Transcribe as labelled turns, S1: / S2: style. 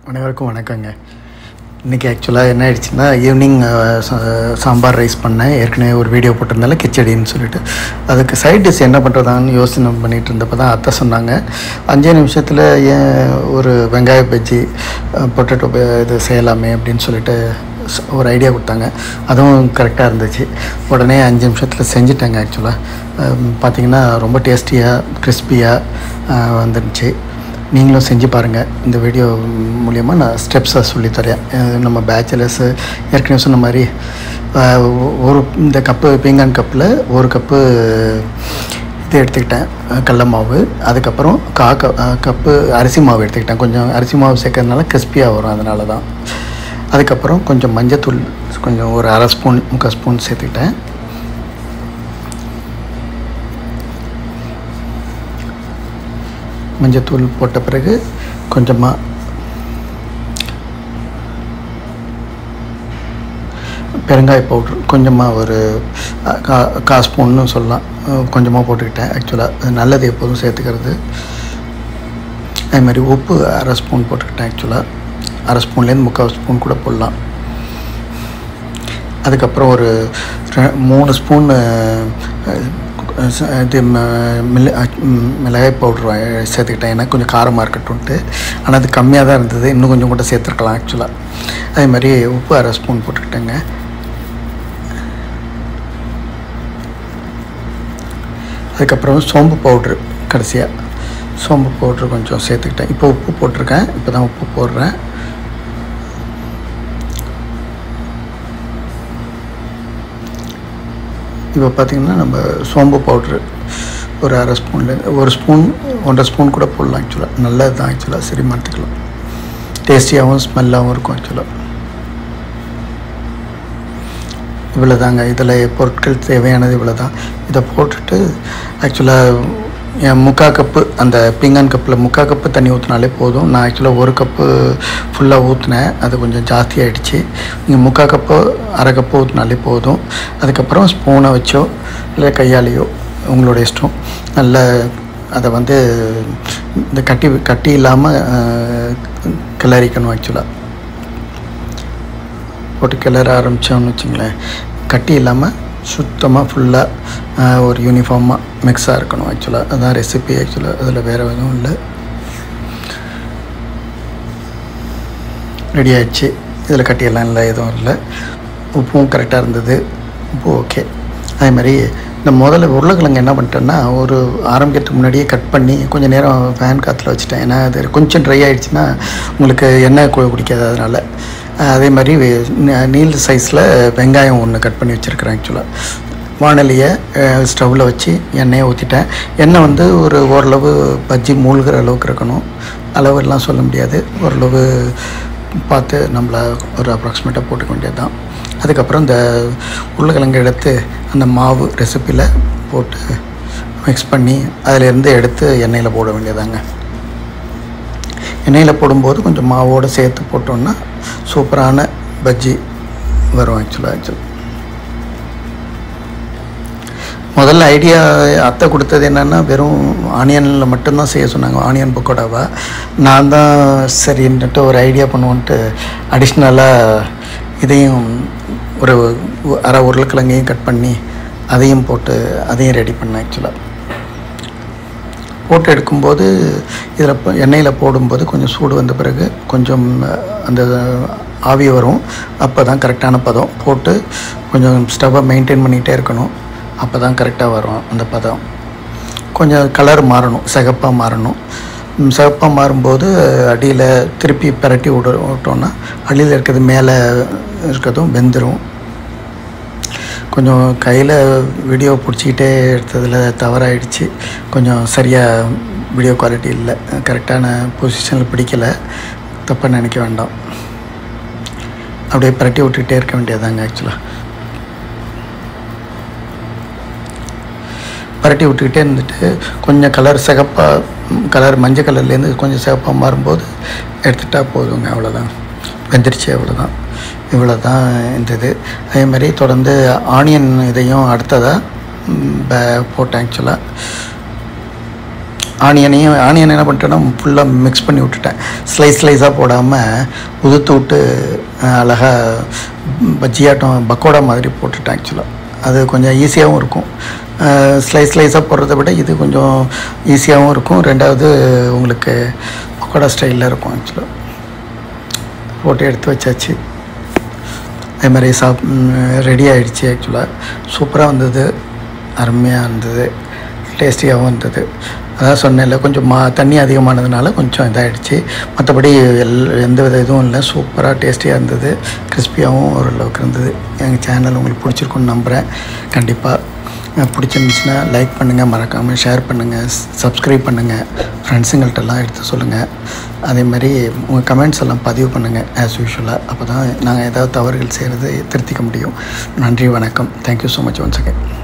S1: அனைவருக்கும் வணக்கங்க இன்றைக்கி ஆக்சுவலாக என்ன ஆயிடுச்சுன்னா ஈவினிங் சாம்பார் ரைஸ் பண்ணேன் ஏற்கனவே ஒரு வீடியோ போட்டிருந்தால கிச்சடின்னு சொல்லிட்டு அதுக்கு சைட் டிஷ் என்ன பண்ணுறதான்னு யோசனை பண்ணிகிட்டு இருந்தப்போ தான் அத்தை சொன்னாங்க அஞ்சே நிமிஷத்தில் ஏன் ஒரு வெங்காய பஜ்ஜி பொட்டேட்டோ இது செய்யலாமே அப்படின்னு சொல்லிட்டு ஸ்- ஒரு ஐடியா கொடுத்தாங்க அதுவும் கரெக்டாக இருந்துச்சு உடனே அஞ்சு நிமிஷத்தில் செஞ்சுட்டேங்க ஆக்சுவலாக பார்த்தீங்கன்னா ரொம்ப டேஸ்டியாக கிறிஸ்பியாக வந்துருந்துச்சு நீங்களும் செஞ்சு பாருங்கள் இந்த வீடியோ மூலியமாக நான் ஸ்டெப்ஸாக சொல்லித்தரேன் அஹ் நம்ம பேச்சுலர்ஸு ஏற்கனவே சொன்ன மாதிரி அஹ் ஒரு இந்த கப்பு பீங்கான் கப்பில் ஒரு கப்பு இது எடுத்துக்கிட்டேன் அஹ் கடல மாவு அதுக்கப்புறம் கா க- அஹ் கப்பு அரிசி மாவு எடுத்துக்கிட்டேன் கொஞ்சம் அரிசி மாவு சேர்க்கறதுனால கிறிஸ்பியாக வரும் அதனால தான் அதுக்கப்புறம் கொஞ்சம் மஞ்சத்தூள் கொஞ்சம் ஒரு அரை ஸ்பூன் முக்கால் ஸ்பூன் சேர்த்துக்கிட்டேன் மஞ்சத்தூள் போட்ட பிறகு கொஞ்சமாக பெருங்காய பவுட்ரு கொஞ்சமாக ஒரு அஹ், கா கா ஸ்பூன்னு சொல்லலாம் அஹ், கொஞ்சமாக போட்டுக்கிட்டேன் ஆக்சுவலாக அது நல்லது எப்போதும் சேர்த்துக்கிறது அதே மாதிரி உப்பு அரை ஸ்பூன் போட்டுக்கிட்டேன் ஆக்சுவலாக அரை ஸ்பூன்லேருந்து முக்கால் ஸ்பூன் கூட போடலாம் அதுக்கப்புறம் ஒரு ரெ- மூணு ஸ்பூன் இது ம- மிள- அஹ் ம், மிளகாய் பவுட்ரு சேர்த்துக்கிட்டேன் ஏன்னா கொஞ்சம் காரமாக இருக்கட்டும்ட்டு ஆனால் அது கம்மியாக தான் இருந்தது இன்னும் கொஞ்சம் கூட சேர்த்துருக்கலாம் ஆக்சுவலாக அதே மாதிரி உப்பு அரை ஸ்பூன் போட்டுக்கிட்டேங்க அதுக்கப்புறம் சோம்பு பவுட்ரு கடைசியாக சோம்பு பவுட்ரு கொஞ்சம் சேர்த்துக்கிட்டேன் இப்போ உப்பு போட்டிருக்கேன் இப்போ தான் உப்பு போடுறேன் இப்போ பார்த்திங்கன்னா நம்ம சோம்பு பவுட்ரு ஒரு அரை ஸ்பூன்லேருந்து ஒரு ஸ்பூன் ஒன்றரை ஸ்பூன் கூட போடலாம் ஆக்சுவலாக நல்லது தான் ஆக்சுவலாக செரிமானத்துக்கலாம் டேஸ்டியாகவும் ஸ்மெல்லாகவும் இருக்கும் ஆக்சுவலாக இவ்வளோ தாங்க இதில் பொருட்கள் தேவையானது இவ்வளோ தான் இதை போட்டுட்டு ஆக்சுவலாக என் முக்கா கப்பு அந்த பீங்கான் கப்பில் முக்கா கப்பு தண்ணி ஊற்றினாலே போதும் நான் ஆக்சுவலாக ஒரு கப்பு ஃபுல்லாக ஊற்றினேன் அது கொஞ்சம் ஜாஸ்தி ஆகிடுச்சு நீங்கள் முக்கா கப்பு அரை கப்பு ஊற்றினாலே போதும் அதுக்கப்புறம் ஸ்பூனை வச்சோ இல்லை கையாலேயோ உங்களோட இஷ்டம் நல்ல அதை வந்து இந்த கட்டி கட்டி இல்லாமல் கிளறிக்கணும் ஆக்சுவலாக போட்டு கிளற ஆரம்பித்தோம்னு வச்சுங்களேன் கட்டி இல்லாமல் சுத்தமாக ஃபுல்லாக ஒரு யூனிஃபார்மாக மிக்ஸாக இருக்கணும் ஆக்சுவலாக அதான் ரெசிபி ஆக்சுவலாக அதில் வேறு எதுவும் இல்லை ரெடி ஆயிடுச்சு இதில் கட்டியெல்லாம் இல்லை எதுவும் இல்லை உப்பும் கரெக்டாக இருந்தது உப்பு ஓகே அதே மாதிரி இந்த முதல்ல உருளைக்கிழங்கு என்ன பண்ணிட்டேன்னா ஒரு ஆரம்பிக்கிறதுக்கு முன்னாடியே கட் பண்ணி கொஞ்சம் நேரம் ஃபேன் காற்றுல வச்சுட்டேன் ஏன்னா அது கொஞ்சம் ட்ரை ஆயிடுச்சுன்னா உங்களுக்கு எண்ணெய் கு- குடிக்காது அதனால் அதே மாதிரி வே- ந- நீள் சைஸில் வெங்காயம் ஒன்று கட் பண்ணி வச்சுருக்கிறேன் ஆக்சுவலாக வானலியை ஸ்டவ்வில் வச்சு எண்ணெயை ஊற்றிட்டேன் எண்ணெய் வந்து ஒரு ஓரளவு பஜ்ஜி மூழ்கிற அளவுக்கு இருக்கணும் அளவெல்லாம் சொல்ல முடியாது ஓரளவு பார்த்து நம்மள ஒரு அப்ராக்சிமேட்டாக போட்டுக்க வேண்டியது தான் அதுக்கப்புறம் இந்த உருளைக்கிழங்கு எடுத்து அந்த மாவு ரெசிப்பியில் போட்டு மிக்ஸ் பண்ணி அதிலேருந்து எடுத்து எண்ணெயில் போட வேண்டியதாங்க எண்ணெயில் போடும்போது கொஞ்சம் மாவோடு சேர்த்து போட்டோன்னா சூப்பரான பஜ்ஜி வரும் ஆக்சுவலாக ஆக்சுவல் முதல்ல ஐடியா அத்தை கொடுத்தது என்னென்னா வெறும் ஆனியனில் மட்டும்தான் செய்ய சொன்னாங்க ஆனியன் பக்கோடாவா நான் தான் சரின்னுட்டு ஒரு ஐடியா பண்ணுவோன்ட்டு அடிஷ்னலாக இதையும் ஒரு உ- அரை உருளைக்கிழங்கையும் கட் பண்ணி அதையும் போட்டு அதையும் ரெடி பண்ணேன் ஆக்சுவலாக போட்டு எடுக்கும்போது இதில் எண்ணெயில் போடும்போது கொஞ்சம் சூடு வந்த பிறகு கொஞ்சம் அஹ், அந்த ஆவி வரும் அப்போ தான் கரெக்டான பதம் போட்டு கொஞ்சம் ஸ்டவ்வை மெயின்டைன் பண்ணிகிட்டே இருக்கணும் அப்போ தான் கரெக்டாக வரும் அந்த பதம் கொஞ்சம் கலர் மாறணும் சிகப்பாக மாறணும் ம், சிகப்பாக மாறும்போது அடியில் திருப்பி பிரட்டி விட விட்டோன்னா அடியில் இருக்கிறது மேலே இருக்கிறதும் வெந்துடும் கொஞ்சம் கையில் வீடியோ பிடிச்சிக்கிட்டே எடுத்ததில் தவறாயிடுச்சு கொஞ்சம் சரியாக வீடியோ குவாலிட்டி இல்லை கரெக்டான பொசிஷனில் பிடிக்கல தப்பாக நினைக்க வேண்டாம் அப்படியே பிரட்டி விட்டுக்கிட்டே இருக்க வேண்டியதாங்க ஆக்சுவலாக பரட்டி விட்டுக்கிட்டே இருந்துட்டு கொஞ்சம் கலர் சிகப்பாக கலர் மஞ்சள் கலர்லேருந்து கொஞ்சம் சிகப்பாக மாறும்போது எடுத்துட்டா போதுங்க அவ்வளோதான் வெந்துருச்சு அவ்வளோதான் இவ்வளோ தான் இந்த இது அதே மாதிரி தொடர்ந்து ஆனியன் இதையும் அடுத்ததாக போட்டேன் ஆக்சுவலாக ஆனியனையும் ஆனியன் என்ன பண்ணிட்டேன்னா ஃபுல்லாக மிக்ஸ் பண்ணி விட்டுட்டேன் ஸ்லைஸ் ஸ்லைஸாக போடாமல் உதுத்து விட்டு அழகாக பஜ்ஜியாட்டம் பக்கோடா மாதிரி போட்டுட்டேன் ஆக்சுவலாக அது கொஞ்சம் ஈஸியாகவும் இருக்கும் ஸ்லைஸ் ஸ்லைஸாக போடுறத விட இது கொஞ்சம் ஈஸியாகவும் இருக்கும் ரெண்டாவது உங்களுக்கு பக்கோடா ஸ்டைலில் இருக்கும் ஆக்சுவலாக போட்டு எடுத்து வச்சாச்சு அதே மாதிரி சாப் ரெடி ஆகிடுச்சு ஆக்சுவலாக சூப்பராக வந்தது அருமையாக இருந்தது டேஸ்டியாகவும் இருந்தது அதான் சொன்னேன்ல கொஞ்சம் மா தண்ணி அதிகமானதுனால கொஞ்சம் இதாகிடுச்சு மற்றபடி எல் எந்த வித இதுவும் இல்லை சூப்பராக டேஸ்டியாக இருந்தது கிறிஸ்பியாகவும் ஓரளவுக்கு இருந்தது எங்கள் சேனல் உங்களுக்கு பிடிச்சிருக்குன்னு நம்புகிறேன் கண்டிப்பாக பிடிச்சிருந்துச்சுன்னா லைக் பண்ணுங்கள் மறக்காமல் ஷேர் பண்ணுங்கள் சப்ஸ்கிரைப் பண்ணுங்கள் ஃப்ரெண்ட்ஸுங்கள்ட்டெல்லாம் எடுத்து சொல்லுங்கள் அதே மாதிரி உங்கள் கமெண்ட்ஸ் எல்லாம் பதிவு பண்ணுங்கள் ஆஸ் யூஷுவலாக அப்போ தான் நாங்கள் ஏதாவது தவறுகள் செய்கிறது திருத்திக்க முடியும் நன்றி வணக்கம் thank you so much once again